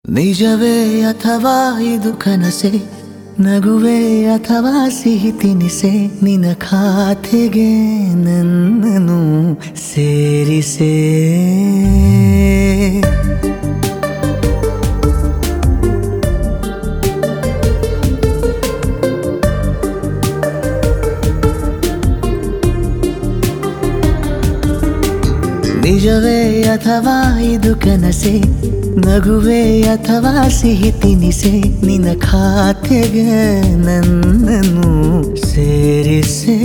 ನಿಜವೇ ಅಥವಾ ಇದು ಕನಸೆ ನಗುವೆ ಅಥವಾ ಸಿಹಿ ತಿನಿಸೆ ನಿನ್ನ ಖಾತೆಗೆ ನನ್ನನ್ನು ಸೇರಿಸೆ ನಿಜವೇ ಅಥವಾ ಇದು ಕನಸೆ ನಗುವೆ ಅಥವಾ ಸಿಹಿ ತಿನಿಸೆ ನಿನ್ನ ಖಾತೆಗೆ ನನ್ನನ್ನು ಸೇರಿಸೆ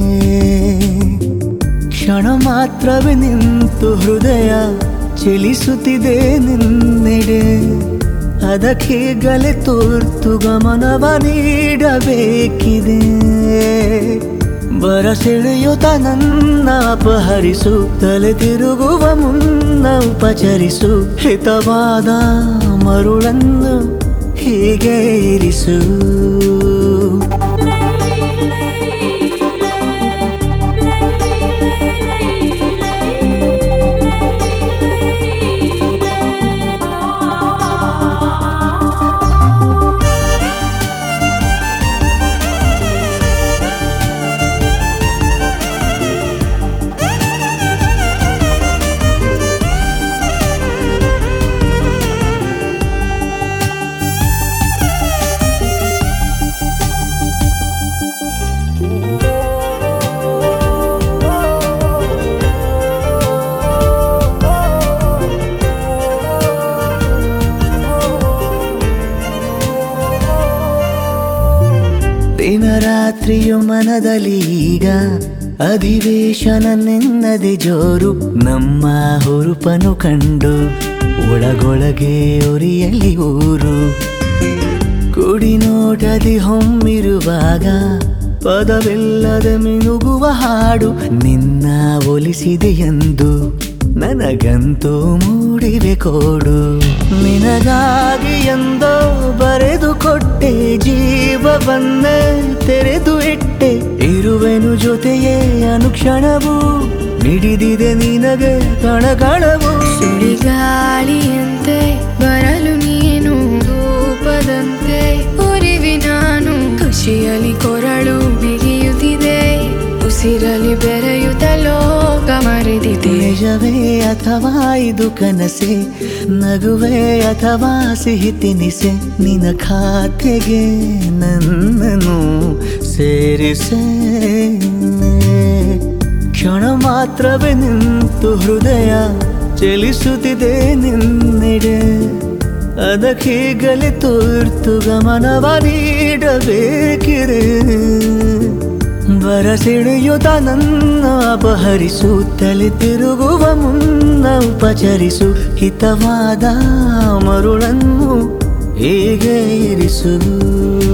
ಕ್ಷಣ ಮಾತ್ರವೇ ನಿಂತು ಹೃದಯ ಚಲಿಸುತ್ತಿದೆ ನಿನ್ನೆಡೆ ಅದಕ್ಕೀಗಲೇ ತುರ್ತು ಗಮನವ ನೀಡಬೇಕಿದೆ ಬರಸೆಳೆಯುತ್ತ ನನ್ನ ಅಪಹರಿಸು ತಲೆ ತಿರುಗುವ ಮುನ್ನ ಉಪಚರಿಸು ಹಿತವಾದ ಮರುಳನ್ನು ಹೀಗೆ ಇರಿಸು ದಿನ ರಾತ್ರಿಯು ಮನದಲ್ಲಿ ಈಗ ಅಧಿವೇಶನ ನಿನ್ನದೆ ಜೋರು ನಮ್ಮ ಹುರುಪನು ಕಂಡು ಒಳಗೊಳಗೆ ಉರಿಯಲಿ ಊರು ಕುಡಿ ನೋಟದಿ ಹೊಮ್ಮಿರುವಾಗ ಪದವಿಲ್ಲದೆ ಮಿನುಗುವ ಹಾಡು ನಿನ್ನ ಒಲಿಸಿದೆ ಎಂದು ನನಗಂತೂ ಮೂಡಿವೆ ಕೋಡು ನಿನಗಾಗಿ ಎಂದೋ ಬರೆದು ಕೊಟ್ಟೆ ಜೀವವನ್ನೇ ತೆರೆದು ಇಟ್ಟೆ ಇರುವೆನು ಜೊತೆಯೇ ಅನುಕ್ಷಣವು ಮಿಡಿದಿದೆ ನಿನಗೆ ಕಣಕಣವು ಸುಳಿಗಾಳಿಯಂತೆ ಬರಲು ನೀನು ಧೂಪದಂತೆ ಉರಿವಿ ನಾನು ಖುಷಿಯಲ್ಲಿ ಕೊರಳು ಬಿಗಿಯುತ್ತಿದೆ ಉಸಿರಲಿ ಬೆರೆಯುತ್ತ ಲೋಕ ಮರೆದಿದೆ ನಿಜವೇ ಅಥವಾ ಇದು ಕನಸೆ ನಗುವೆ ಅಥವಾ ಸಿಹಿ ತಿನಿಸೆ ನಿನ್ನ ಖಾತೆಗೆ ನನ್ನನ್ನು ಸೇರಿಸೆ ಕ್ಷಣ ಮಾತ್ರವೇ ನಿಂತು ಹೃದಯ ಚಲಿಸುತ್ತಿದೆ ನಿನ್ನೆಡೆ ಅದಕ್ಕೀಗಲೇ ತುರ್ತು ಗಮನವ ನೀಡಬೇಕಿದೆ ಬರಸೆಳೆಯುತ್ತ ನನ್ನ ಅಪಹರಿಸು ತಲೆ ತಿರುಗುವ ಮುನ್ನ ಉಪಚರಿಸು ಹಿತವಾದ ಮರುಳನ್ನು ಹೀಗೆ ಇರಿಸು